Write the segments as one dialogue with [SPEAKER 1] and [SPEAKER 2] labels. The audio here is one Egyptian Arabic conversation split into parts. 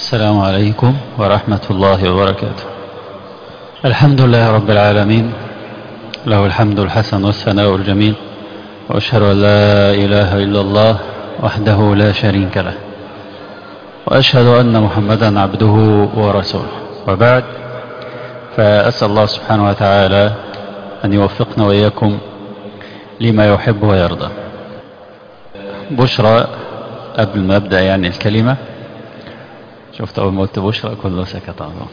[SPEAKER 1] السلام عليكم ورحمة الله وبركاته الحمد لله رب العالمين له الحمد الحسن والثناء الجميل وأشهد أن لا إله إلا الله وحده لا شريك له وأشهد أن محمدا عبده ورسوله وبعد فأسأل الله سبحانه وتعالى أن يوفقنا وإياكم لما يحب ويرضى بشرى قبل ما أبدأ يعني الكلمة شفت أول ما قلت بشرى كله سكت عنه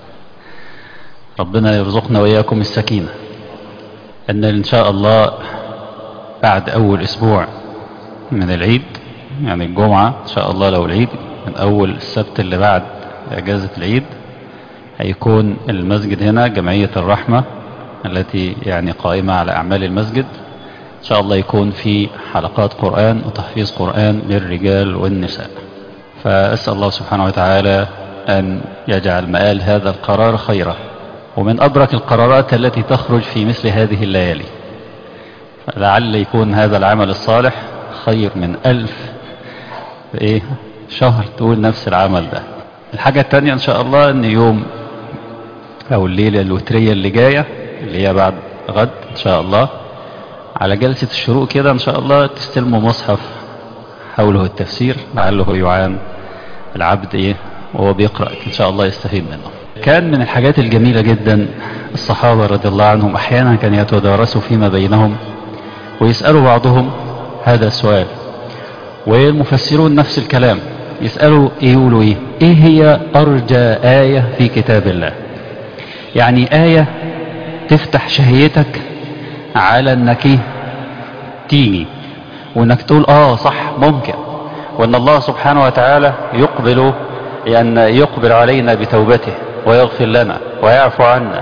[SPEAKER 1] ربنا يرزقنا وإياكم السكينة أن إن شاء الله بعد أول أسبوع من العيد يعني الجمعة إن شاء الله لو العيد من أول السبت اللي بعد أجازة العيد هيكون المسجد هنا جمعية الرحمة التي يعني قائمة على أعمال المسجد إن شاء الله يكون في حلقات قرآن وتحفيظ قرآن للرجال والنساء فأسأل الله سبحانه وتعالى أن يجعل مآل هذا القرار خيرا ومن أبرك القرارات التي تخرج في مثل هذه الليالي لعل يكون هذا العمل الصالح خير من ألف إيه شهر تقول نفس العمل ده الحاجة التانية إن شاء الله أن يوم أو الليلة الوترية اللي جاية اللي هي بعد غد إن شاء الله على جلسة الشروق كده إن شاء الله تستلموا مصحف حوله التفسير لعله يعان العبد إيه وهو بيقرأ إن شاء الله يستفيد منه كان من الحاجات الجميلة جدا الصحابة رضي الله عنهم أحيانا كان يتدارسوا فيما بينهم ويسألوا بعضهم هذا السؤال والمفسرون نفس الكلام يسألوا إيه يقولوا إيه إيه هي أرجى آية في كتاب الله يعني آية تفتح شهيتك على انك تيجي وانك تقول اه صح ممكن وان الله سبحانه وتعالى يقبل ان يقبل علينا بتوبته ويغفر لنا ويعفو عنا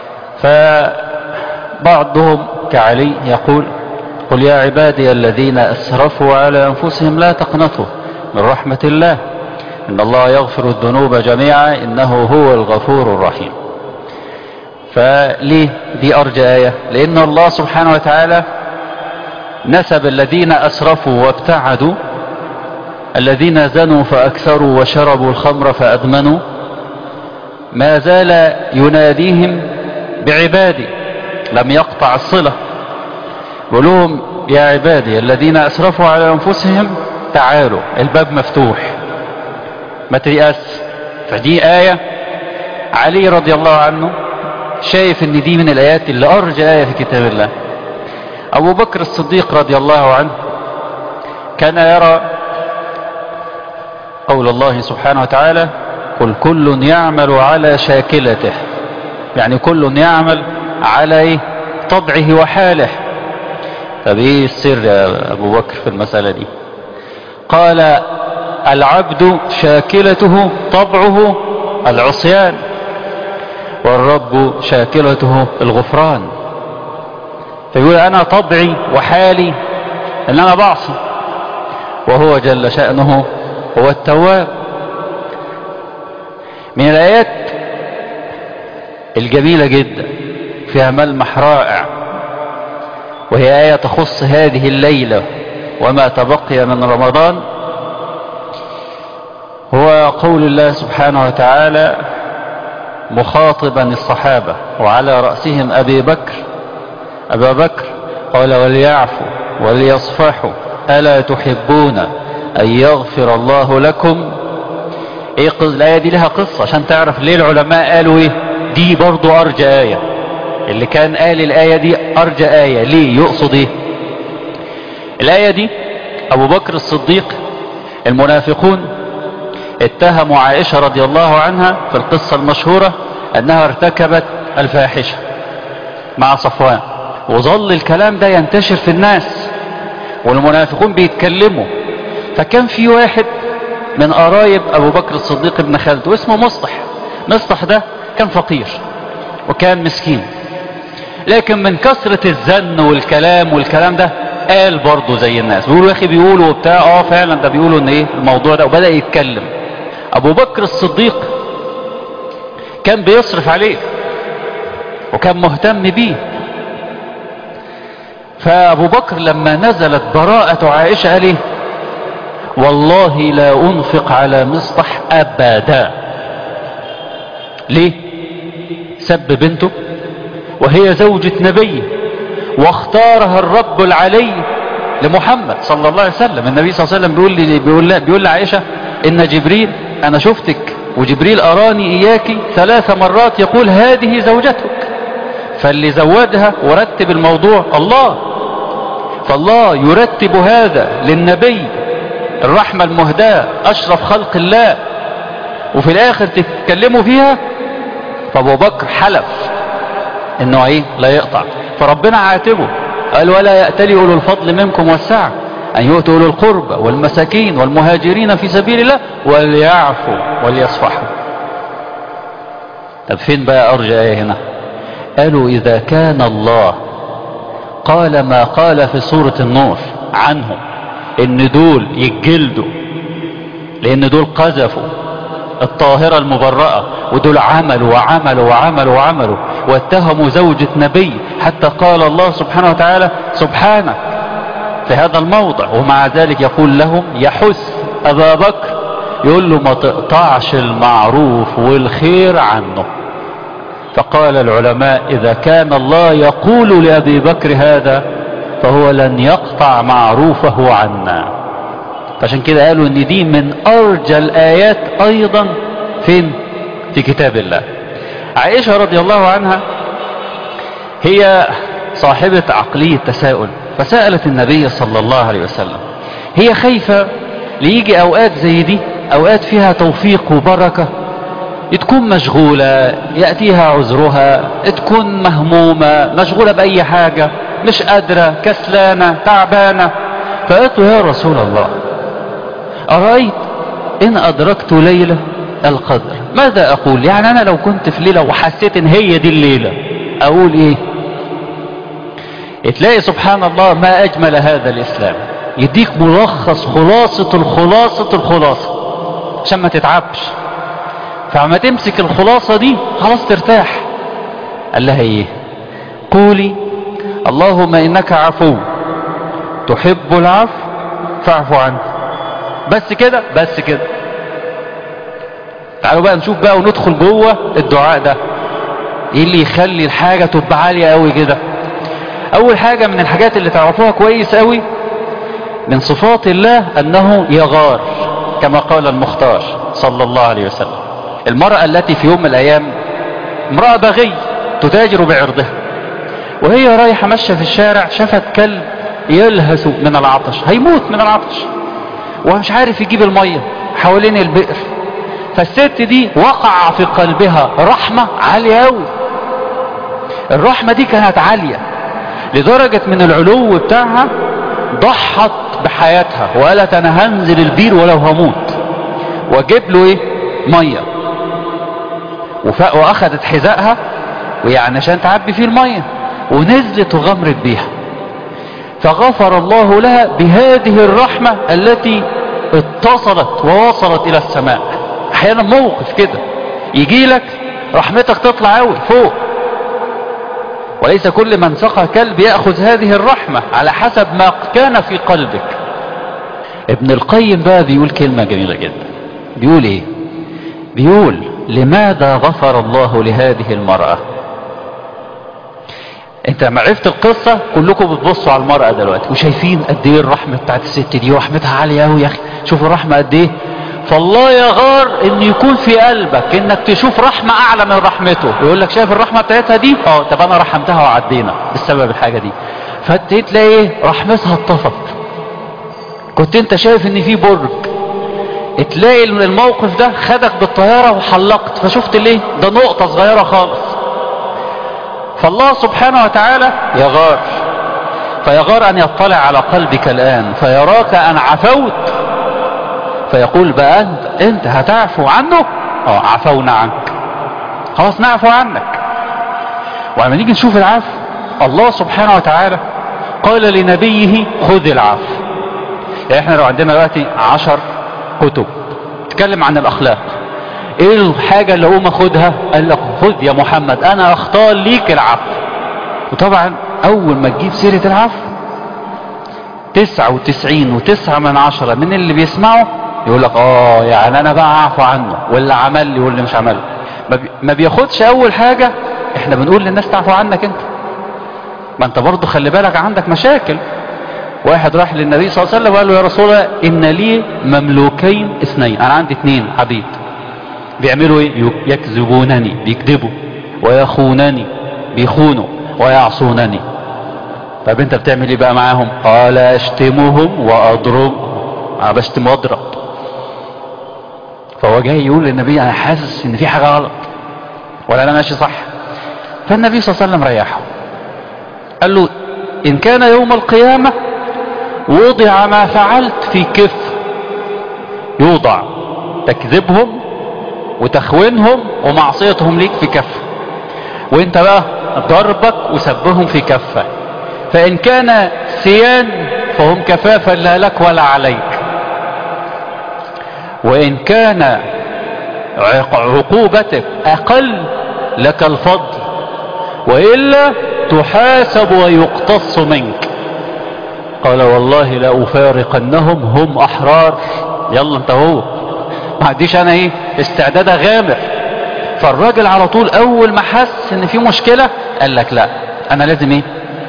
[SPEAKER 1] فبعضهم كعلي يقول قل يا عبادي الذين اسرفوا على انفسهم لا تقنطوا من رحمة الله ان الله يغفر الذنوب جميعا انه هو الغفور الرحيم فليه دي أرجى آية لأن الله سبحانه وتعالى نسب الذين أسرفوا وابتعدوا الذين زنوا فأكثروا وشربوا الخمر فأدمنوا ما زال يناديهم بعبادي لم يقطع الصلة لهم يا عبادي الذين أسرفوا على أنفسهم تعالوا الباب مفتوح ما تيأس فدي آية علي رضي الله عنه شايف ان دي من الايات اللي ارجى ايه في كتاب الله ابو بكر الصديق رضي الله عنه كان يرى قول الله سبحانه وتعالى قل كل يعمل على شاكلته يعني كل يعمل على ايه طبعه وحاله طب ايه السر يا ابو بكر في المسألة دي قال العبد شاكلته طبعه العصيان والرب شاكلته الغفران فيقول انا طبعي وحالي ان انا بعصي وهو جل شأنه هو التواب من الايات الجميلة جدا فيها ملمح رائع وهي آية تخص هذه الليلة وما تبقي من رمضان هو قول الله سبحانه وتعالى مخاطبا الصحابة وعلى رأسهم أبي بكر أبا بكر قال وليعفوا وليصفحوا ألا تحبون أن يغفر الله لكم إيه الآية دي لها قصة عشان تعرف ليه العلماء قالوا إيه دي برضو أرجى آية اللي كان قال الآية دي أرجى آية ليه يقصد إيه الآية دي أبو بكر الصديق المنافقون اتهموا عائشة رضي الله عنها في القصة المشهورة انها ارتكبت الفاحشة مع صفوان وظل الكلام ده ينتشر في الناس والمنافقون بيتكلموا فكان في واحد من قرايب ابو بكر الصديق ابن خالد اسمه مصطح مصطح ده كان فقير وكان مسكين لكن من كثرة الزن والكلام والكلام ده قال برضه زي الناس بيقولوا يا اخي بيقولوا وبتاع اه فعلا ده بيقولوا ان ايه الموضوع ده وبدأ يتكلم ابو بكر الصديق كان بيصرف عليه وكان مهتم بيه فابو بكر لما نزلت براءة عائشة قال ايه والله لا انفق على مصطح ابدا ليه سب بنته وهي زوجة نبي واختارها الرب العلي لمحمد صلى الله عليه وسلم النبي صلى الله عليه وسلم بيقول لي بيقول, بيقول لعائشة ان جبريل انا شفتك وجبريل اراني اياك ثلاث مرات يقول هذه زوجتك فاللي زودها ورتب الموضوع الله فالله يرتب هذا للنبي الرحمة المهداة اشرف خلق الله وفي الاخر تتكلموا فيها فابو بكر حلف انه ايه لا يقطع فربنا عاتبه قال ولا يأتلي اولو الفضل منكم والسعة ان يؤتوا اولو القربى والمساكين والمهاجرين في سبيل الله وليعفوا وليصفحوا طب فين بقى ارجع ايه هنا قالوا اذا كان الله قال ما قال في سورة النور عنهم ان دول يتجلدوا لان دول قذفوا الطاهرة المبرأة ودول عملوا وعملوا وعملوا وعملوا واتهموا زوجة نبي حتى قال الله سبحانه وتعالى سبحانك في هذا الموضع ومع ذلك يقول لهم يحث أبا بكر يقول له ما تقطعش المعروف والخير عنه فقال العلماء إذا كان الله يقول لأبي بكر هذا فهو لن يقطع معروفه عنا عشان كده قالوا ان دي من ارجى الايات ايضا فين في كتاب الله عائشة رضي الله عنها هي صاحبة عقلية تساؤل فسألت النبي صلى الله عليه وسلم هي خايفة ليجي اوقات زي دي اوقات فيها توفيق وبركة تكون مشغولة يأتيها عذرها تكون مهمومة مشغولة بأي حاجة مش قادرة كسلانة تعبانة فقلت يا رسول الله أرأيت إن أدركت ليلة القدر ماذا أقول يعني أنا لو كنت في ليلة وحسيت إن هي دي الليلة أقول إيه تلاقي سبحان الله ما أجمل هذا الإسلام يديك ملخص خلاصة الخلاصة الخلاصة عشان ما تتعبش فعما تمسك الخلاصة دي خلاص ترتاح قال لها ايه قولي اللهم انك عفو تحب العفو فاعف عنه بس كده بس كده تعالوا بقى نشوف بقى وندخل جوه الدعاء ده ايه اللي يخلي الحاجة تبقى عالية قوي كده اول حاجة من الحاجات اللي تعرفوها كويس قوي من صفات الله انه يغار كما قال المختار صلى الله عليه وسلم المرأة التي في يوم من الايام امرأة بغي تتاجر بعرضها وهي رايحة ماشية في الشارع شافت كلب يلهث من العطش هيموت من العطش ومش عارف يجيب المية حوالين البئر فالست دي وقع في قلبها رحمة عالية قوي الرحمة دي كانت عالية لدرجة من العلو بتاعها ضحت بحياتها وقالت انا هنزل البير ولو هموت واجيب له ايه مية واخدت حذائها ويعني عشان تعبي فيه المية ونزلت وغمرت بيها فغفر الله لها بهذه الرحمة التي اتصلت ووصلت الى السماء احيانا موقف كده يجي لك رحمتك تطلع قوي فوق وليس كل من سقى كلب يأخذ هذه الرحمة على حسب ما كان في قلبك ابن القيم بقى بيقول كلمة جميلة جدا بيقول ايه بيقول لماذا غفر الله لهذه المرأة انت لما عرفت القصة كلكم بتبصوا على المرأة دلوقتي وشايفين قد ايه الرحمة بتاعت الست دي ورحمتها عالية قوي يا اخي شوفوا الرحمة قد ايه فالله يغار ان يكون في قلبك انك تشوف رحمة اعلى من رحمته يقول لك شايف الرحمة بتاعتها دي اه طب انا رحمتها وعدينا بسبب الحاجة دي فتلاقي ايه رحمتها اتطفت كنت انت شايف ان في برج تلاقي الموقف ده خدك بالطيارة وحلقت فشفت ليه ده نقطة صغيرة خالص فالله سبحانه وتعالى يغار فيغار ان يطلع على قلبك الان فيراك ان عفوت فيقول بقى انت انت هتعفو عنه اه عفونا عنك خلاص نعفو عنك ولما نيجي نشوف العفو الله سبحانه وتعالى قال لنبيه خذ العفو يعني احنا لو عندنا دلوقتي عشر كتب تتكلم عن الاخلاق ايه الحاجة اللي اقوم اخدها قال لك خذ يا محمد انا اختار ليك العفو وطبعا اول ما تجيب سيرة العفو تسعة وتسعين وتسعة من عشرة من اللي بيسمعوا يقول لك اه يعني انا بقى اعفو عنه واللي عمل لي واللي مش عمل ما, بي ما بياخدش اول حاجة احنا بنقول للناس تعفو عنك انت ما انت برضو خلي بالك عندك مشاكل واحد راح للنبي صلى الله عليه وسلم وقال له يا رسول الله ان لي مملوكين اثنين انا عندي اثنين عبيد بيعملوا ايه يكذبونني بيكذبوا ويخونني بيخونوا ويعصونني طب انت بتعمل ايه بقى معاهم قال اشتمهم واضرب انا بشتم واضرب فهو جاي يقول للنبي انا حاسس ان في حاجه غلط ولا انا ماشي صح فالنبي صلى الله عليه وسلم ريحه قال له ان كان يوم القيامه وضع ما فعلت في كف يوضع تكذبهم وتخوينهم ومعصيتهم ليك في كفه وانت بقى ضربك وسبهم في كفه فان كان سيان فهم كفافا لا لك ولا عليك وان كان عقوبتك اقل لك الفضل والا تحاسب ويقتص منك قال والله لا افارقنهم هم احرار يلا انت هو ما عنديش انا ايه استعداد اغامر فالراجل على طول اول ما حس ان في مشكلة قال لك لا انا لازم ايه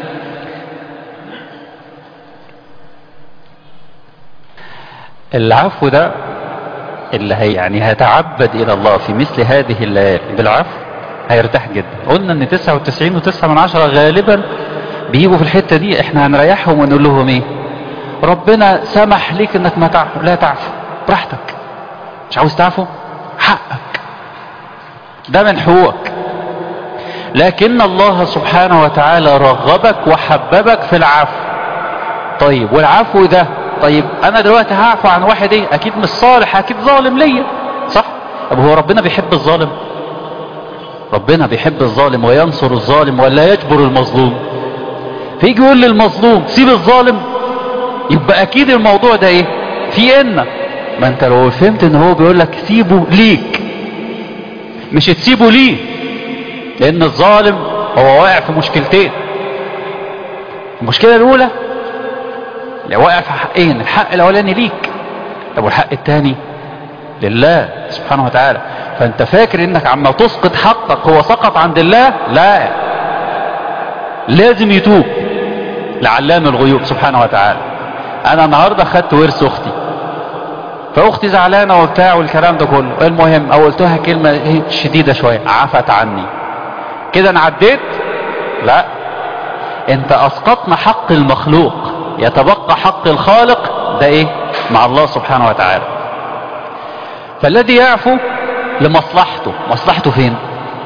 [SPEAKER 1] العفو ده اللي هي يعني هيتعبد الى الله في مثل هذه الليالي بالعفو هيرتاح جدا قلنا ان 99 و9 من عشرة غالبا بيجوا في الحتة دي احنا هنريحهم ونقول لهم ايه ربنا سمح ليك انك ما تعفو لا تعفو براحتك مش عاوز تعفو حقك ده من حقوقك لكن الله سبحانه وتعالى رغبك وحببك في العفو طيب والعفو ده طيب انا دلوقتي هعفو عن واحد ايه اكيد مش صالح اكيد ظالم ليا صح طب هو ربنا بيحب الظالم ربنا بيحب الظالم وينصر الظالم ولا يجبر المظلوم فيجي يقول للمظلوم سيب الظالم يبقى اكيد الموضوع ده ايه في ان ما انت لو فهمت ان هو بيقول لك سيبه ليك مش تسيبه ليه لان الظالم هو واقع في مشكلتين المشكلة الاولى لو واقع في حقين الحق الاولاني ليك طب والحق الثاني لله سبحانه وتعالى فانت فاكر انك عما تسقط حقك هو سقط عند الله لا لازم يتوب لعلام الغيوب سبحانه وتعالى انا النهاردة خدت ورث اختي فاختي زعلانة وبتاع والكلام ده كله المهم قلتها كلمة شديدة شوية عفت عني كده انا عديت لا انت اسقطنا حق المخلوق يتبقى حق الخالق ده ايه مع الله سبحانه وتعالى فالذي يعفو لمصلحته مصلحته فين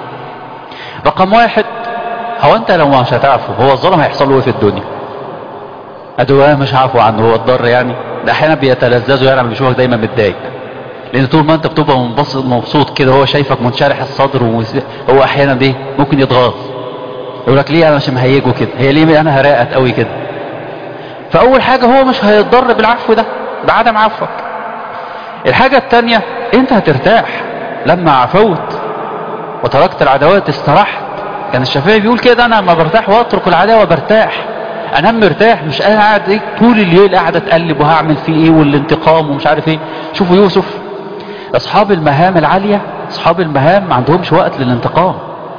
[SPEAKER 1] رقم واحد هو انت لو مش هتعفو هو الظلم هيحصل له ايه في الدنيا ادواه مش عفو عنه هو الضر يعني ده احيانا بيتلذذوا يعني لما بيشوفك دايما متضايق لان طول ما انت بتبقى منبسط مبسوط كده هو شايفك منشرح الصدر هو احيانا ايه ممكن يتغاظ يقول لك ليه انا مش مهيجه كده هي ليه انا هراقت قوي كده فاول حاجة هو مش هيتضر بالعفو ده بعدم عفوك الحاجة التانية انت هترتاح لما عفوت وتركت العداوات استرحت كان الشافعي بيقول كده انا لما برتاح واترك العداوة برتاح انام مرتاح مش انا قاعد ايه طول الليل قاعد اتقلب وهعمل فيه ايه والانتقام ومش عارف ايه شوفوا يوسف اصحاب المهام العالية اصحاب المهام ما عندهمش وقت للانتقام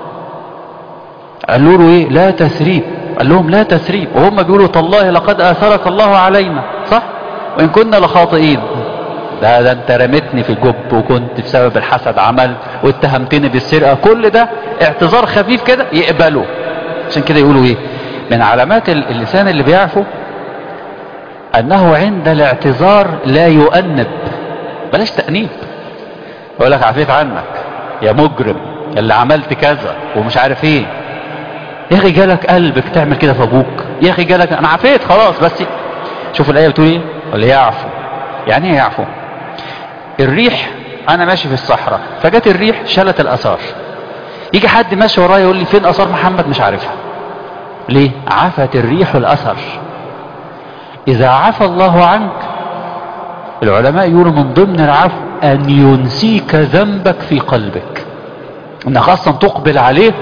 [SPEAKER 1] قالوا له ايه لا تثريب قال لهم لا تثريب وهم بيقولوا تالله لقد اثرك الله علينا صح وان كنا لخاطئين ده ده انت رمتني في الجب وكنت بسبب الحسد عملت واتهمتني بالسرقة كل ده اعتذار خفيف كده يقبله عشان كده يقولوا ايه من علامات اللسان اللي بيعفو انه عند الاعتذار لا يؤنب بلاش تأنيب يقول لك عفيت عنك يا مجرم يا اللي عملت كذا ومش عارف ايه يا اخي جالك قلبك تعمل كده في ابوك يا اخي جالك انا عفيت خلاص بس شوف الايه بتقول ايه ولا يعفو يعني ايه يعفو الريح انا ماشي في الصحراء فجت الريح شالت الاثار يجي حد ماشي ورايا يقول لي فين اثار محمد مش عارفها ليه عفت الريح الاثر اذا عفى الله عنك العلماء يقولوا من ضمن العفو ان ينسيك ذنبك في قلبك انك اصلا تقبل عليه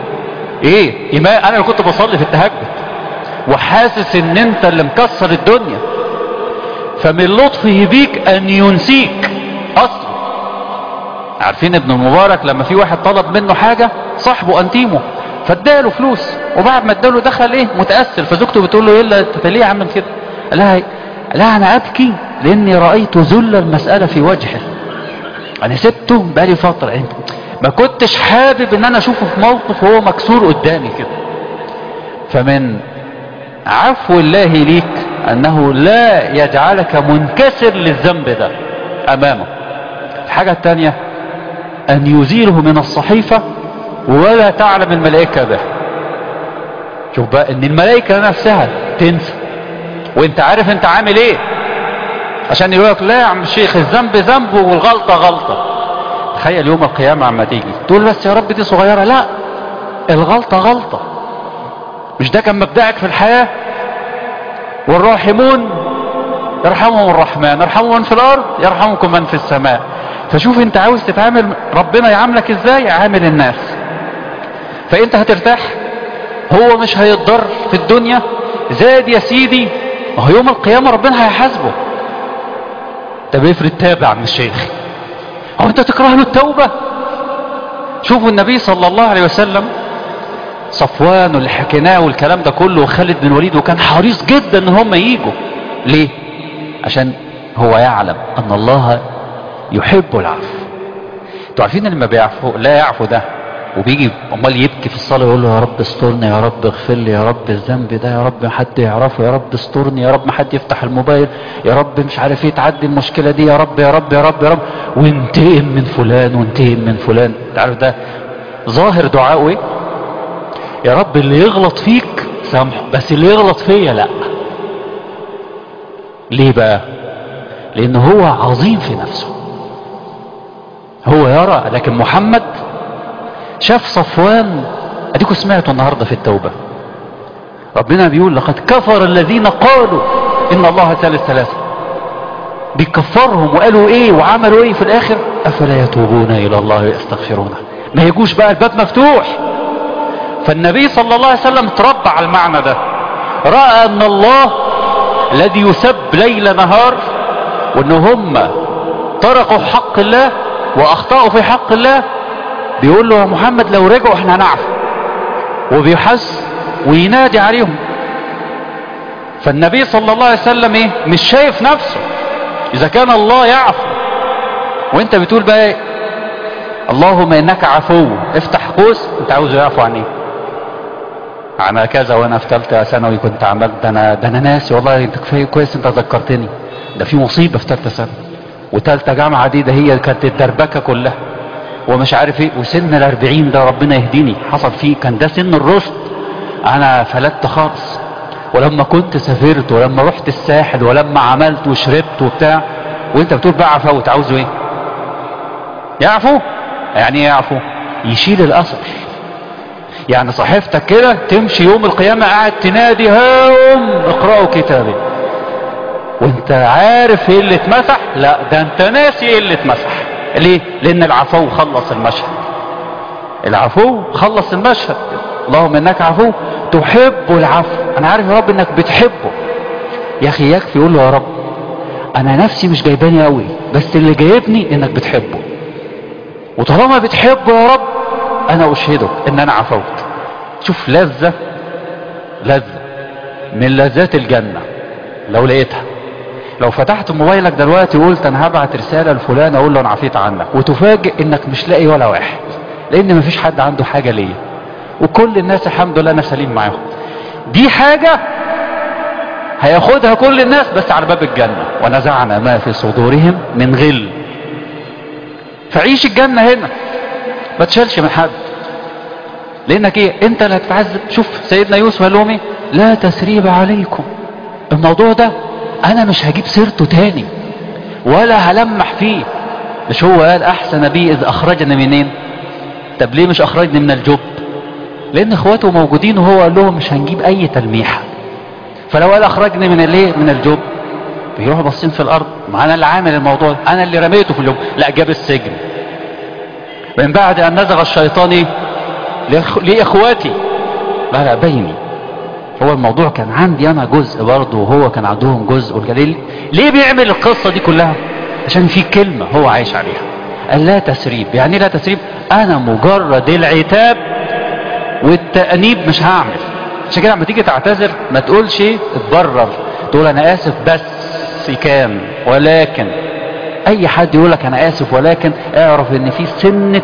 [SPEAKER 1] ايه إيمان انا اللي كنت بصلي في التهجد وحاسس ان انت اللي مكسر الدنيا فمن لطفه بيك ان ينسيك اصلا عارفين ابن المبارك لما في واحد طلب منه حاجة صاحبه انتيمه فاداله فلوس وبعد ما اداله دخل ايه متأثر فزوجته بتقول له ايه اللي انت ليه عامل كده قال لها لا انا ابكي لاني رأيت ذل المسألة في وجهه انا سبته بقالي فترة انت ما كنتش حابب ان انا اشوفه في موقف وهو مكسور قدامي كده فمن عفو الله ليك انه لا يجعلك منكسر للذنب ده امامه الحاجة الثانية ان يزيله من الصحيفة ولا تعلم الملائكة به شوف بقى ان الملائكة نفسها تنسى وانت عارف انت عامل ايه عشان يقول لك لا يا عم الشيخ الذنب ذنب والغلطة غلطة تخيل يوم القيامة عما تيجي تقول بس يا رب دي صغيرة لا الغلطة غلطة مش ده كان مبدأك في الحياة والراحمون يرحمهم الرحمن يرحموا من في الارض يرحمكم من في السماء فشوف انت عاوز تتعامل ربنا يعاملك ازاي يعامل الناس فانت هترتاح هو مش هيتضر في الدنيا زاد يا سيدي ما هو يوم القيامة ربنا هيحاسبه طب افرض تابع من الشيخ هو انت تكره له التوبة شوفوا النبي صلى الله عليه وسلم صفوان واللي حكيناه والكلام ده كله وخالد بن الوليد وكان حريص جدا ان هم يجوا ليه عشان هو يعلم ان الله يحب العفو انتوا عارفين اللي ما بيعفو لا يعفو ده وبيجي امال يبكي في الصلاه يقول له يا رب استرني يا رب اغفر لي يا رب الذنب ده يا رب ما حد يعرفه يا رب استرني يا رب ما حد يفتح الموبايل يا رب مش عارف ايه تعدي المشكله دي يا رب يا رب يا رب يا رب وانتقم من فلان وانتقم من فلان انت عارف ده ظاهر دعائه ايه يا رب اللي يغلط فيك سامحه بس اللي يغلط فيا لا ليه بقى لان هو عظيم في نفسه هو يرى لكن محمد شاف صفوان اديكم سمعتوا النهاردة في التوبة ربنا بيقول لقد كفر الذين قالوا ان الله ثالث ثلاثة بيكفرهم وقالوا ايه وعملوا ايه في الاخر افلا يتوبون الى الله ويستغفرونه ما يجوش بقى الباب مفتوح فالنبي صلى الله عليه وسلم تربى على المعنى ده رأى ان الله الذي يسب ليل نهار وان هم تركوا حق الله واخطأوا في حق الله بيقول له يا محمد لو رجعوا احنا هنعفو وبيحس وينادي عليهم فالنبي صلى الله عليه وسلم ايه مش شايف نفسه اذا كان الله يعفو وانت بتقول بقى ايه اللهم انك عفو افتح قوس انت عاوزه يعفو عن ايه عن كذا وانا في ثالثه ثانوي كنت عملت ده انا ده انا ناسي والله انت كفايه كويس انت ذكرتني ده في مصيبه في ثالثه ثانوي وثالثه جامعه دي ده هي كانت الدربكه كلها ومش عارف ايه وسن الاربعين ده ربنا يهديني حصل فيه كان ده سن الرشد انا فلتت خالص ولما كنت سافرت ولما رحت الساحل ولما عملت وشربت وبتاع وانت بتقول بقى عفوت عاوزه ايه يعفو يعني ايه يعفو يشيل الاثر يعني صحيفتك كده تمشي يوم القيامة قاعد تنادي هاوم اقرأوا كتابي وانت عارف ايه اللي اتمسح لا ده انت ناسي ايه اللي اتمسح ليه لان العفو خلص المشهد العفو خلص المشهد اللهم انك عفو تحب العفو انا عارف يا رب انك بتحبه يا اخي يكفي يقول له يا رب انا نفسي مش جايباني قوي بس اللي جايبني انك بتحبه وطالما بتحبه يا رب انا اشهدك ان انا عفوت شوف لذة لذة من لذات الجنة لو لقيتها لو فتحت موبايلك دلوقتي وقلت انا هبعت رسالة لفلان اقول له انا عفيت عنك وتفاجئ انك مش لاقي ولا واحد لان مفيش حد عنده حاجة ليا وكل الناس الحمد لله انا سليم معاهم دي حاجة هياخدها كل الناس بس على باب الجنة ونزعنا ما في صدورهم من غل فعيش الجنة هنا ما تشالش من حد لانك ايه انت اللي هتتعذب شوف سيدنا يوسف قال لهم ايه لا تسريب عليكم الموضوع ده انا مش هجيب سيرته تاني ولا هلمح فيه مش هو قال احسن بي اذ اخرجنا منين طب ليه مش اخرجني من الجب لان اخواته موجودين وهو قال لهم مش هنجيب اي تلميحة فلو قال اخرجني من الايه من الجب بيروحوا باصين في الارض ما انا اللي عامل الموضوع ده انا اللي رميته في الجب لا جاب السجن من بعد ان نزغ الشيطان ايه لاخواتي لا لا بيني هو الموضوع كان عندي انا جزء برضه وهو كان عندهم جزء والجليل ليه بيعمل القصة دي كلها عشان في كلمة هو عايش عليها قال لا تسريب يعني إيه لا تسريب انا مجرد العتاب والتأنيب مش هعمل عشان كده لما تيجي تعتذر ما تقولش اتبرر تقول انا اسف بس كان ولكن اي حد يقول لك انا اسف ولكن اعرف ان في سنة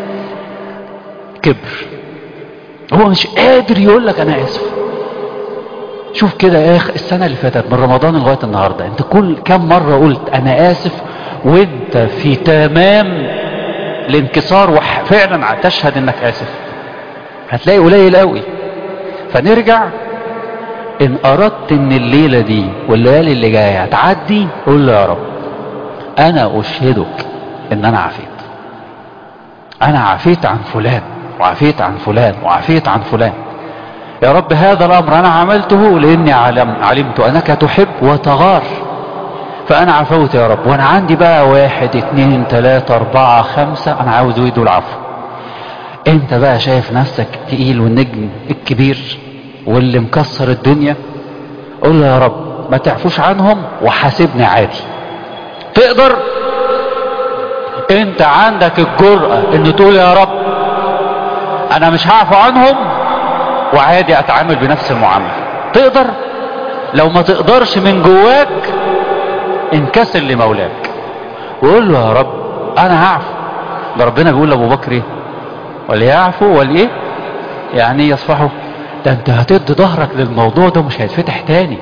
[SPEAKER 1] كبر هو مش قادر يقول لك انا اسف شوف كده يا اخ السنة اللي فاتت من رمضان لغاية النهاردة انت كل كم مرة قلت انا اسف وانت في تمام الانكسار وفعلا تشهد انك اسف هتلاقي قليل قوي فنرجع ان اردت ان الليلة دي والليالي اللي جاية هتعدي قول له يا رب انا اشهدك ان انا عفيت انا عفيت عن فلان وعفيت عن فلان وعفيت عن فلان يا رب هذا الامر انا عملته لاني علم علمت انك تحب وتغار فانا عفوت يا رب وانا عندي بقى واحد اتنين تلاتة اربعة خمسة انا عاوز يدوا العفو انت بقى شايف نفسك تقيل والنجم الكبير واللي مكسر الدنيا قول له يا رب ما تعفوش عنهم وحاسبني عادي تقدر انت عندك الجرأة ان تقول يا رب انا مش هعفو عنهم وعادي اتعامل بنفس المعاملة تقدر لو ما تقدرش من جواك انكسر لمولاك وقول له يا رب انا هعفو ده ربنا بيقول لابو بكر ايه وليعفوا وليه يعني ايه يصفحوا ده انت هتدي ظهرك للموضوع ده مش هيتفتح تاني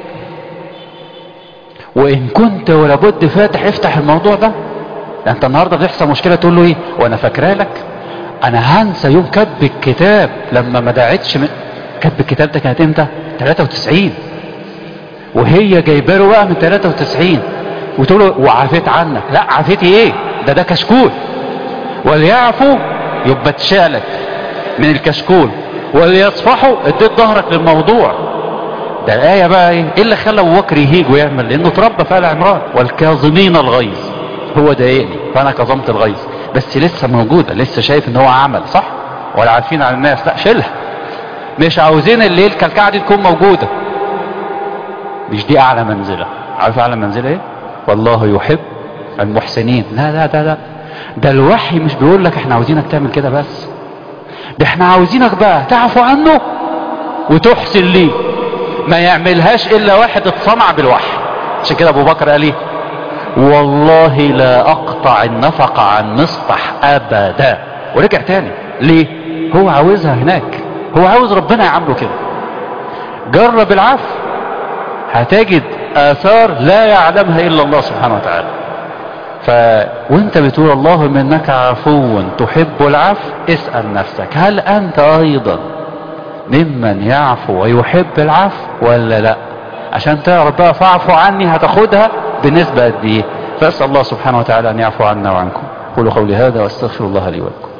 [SPEAKER 1] وان كنت ولابد فاتح افتح الموضوع ده ده انت النهارده بتحصل مشكله تقول له ايه وانا فاكره لك انا هنسى يوم كتب الكتاب لما ما دعتش من كتب الكتاب ده كانت امتى 93 وهي جايبه له بقى من 93 وتقول له وعافيت عنك لا عافيتي ايه ده ده كشكول وليعفوا يبقى اتشالك من الكشكول وليصفحوا اديت ظهرك للموضوع ده الآية بقى ايه ايه اللي خلى ابو بكر يهيج ويعمل لانه اتربى في آل عمران والكاظمين الغيظ هو ضايقني فانا كظمت الغيظ بس لسه موجودة لسه شايف ان هو عمل صح ولا عارفين على الناس لا شيلها مش عاوزين الليل كالكعة دي تكون موجودة مش دي اعلى منزلة عارف اعلى منزلة ايه والله يحب المحسنين لا لا لا لا ده الوحي مش بيقول لك احنا عاوزينك تعمل كده بس ده احنا عاوزينك بقى تعفو عنه وتحسن ليه ما يعملهاش الا واحد اتصنع بالوحي عشان كده ابو بكر قال ايه والله لا اقطع النفقة عن مصطح ابدا ورجع تاني ليه هو عاوزها هناك هو عاوز ربنا يعامله كده جرب العفو هتجد اثار لا يعلمها الا الله سبحانه وتعالى ف وانت بتقول اللهم انك عفو تحب العفو اسأل نفسك هل انت ايضا ممن يعفو ويحب العفو ولا لا عشان تعرف بقى فاعفو عني هتاخدها بنسبة قد ايه فاسأل الله سبحانه وتعالى ان يعفو عنا وعنكم قولوا قولي هذا واستغفر الله لي ولكم